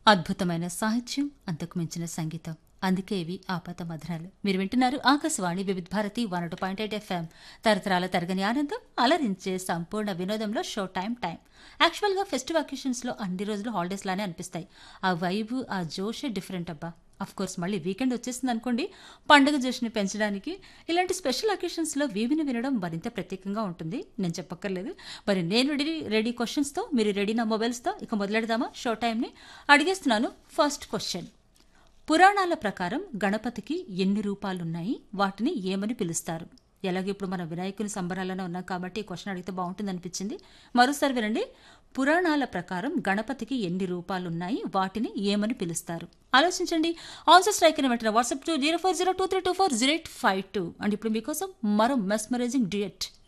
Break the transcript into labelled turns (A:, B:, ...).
A: అద్భుతమైన సాహిత్యం అంతకు మించిన సంగీతం అందుకే ఇవి ఆపత మధురాలు మీరు వింటున్నారు Akashvani Vividh Bharati one two point eight FM తరతరాల తరగని ఆనందం అలరించే సంపూర్ణ వినోదంలో షో టైం టైం యాక్చువల్గా ఫెస్టివ్ అకేషన్స్లో అన్ని రోజులు హాలిడేస్ లానే అనిపిస్తాయి ఆ వైబ్ ఆ జోషే డిఫరెంట్ అబ్బా అఫ్ కోర్స్ మళ్ళీ వీకెండ్ వచ్చేసింది అనుకోండి పండుగ జోష్ని పెంచడానికి ఇలాంటి స్పెషల్ అకేషన్స్లో వీవిని వినడం మరింత ప్రత్యేకంగా ఉంటుంది నేను చెప్పక్కర్లేదు మరి నేను రెడీ రెడీ క్వశ్చన్స్తో మీరు రెడీ నా మొబైల్స్తో ఇక మొదలెడదామా షో టైంని అడిగేస్తున్నాను ఫస్ట్ క్వశ్చన్ పురాణాల ప్రకారం గణపతికి ఎన్ని రూపాలున్నాయి వాటిని ఏమని పిలుస్తారు ఎలాగో ఇప్పుడు మనం వినాయకుని సంబరాలను ఉన్నాం కాబట్టి ఈ క్వశ్చన్ అడిగితే బాగుంటుంది అనిపించింది మరోసారి వినండి పురాణాల ప్రకారం గణపతికి ఎన్ని రూపాలున్నాయి వాటిని ఏమని పిలుస్తారు ఆలోచించండి ఆన్సర్ స్ట్రైక్ అని వెంటనే WhatsApp to zero four zero two three two four zero eight five two and ఇప్పుడు మీకోసం మరో మెస్మరైజింగ్ డియట్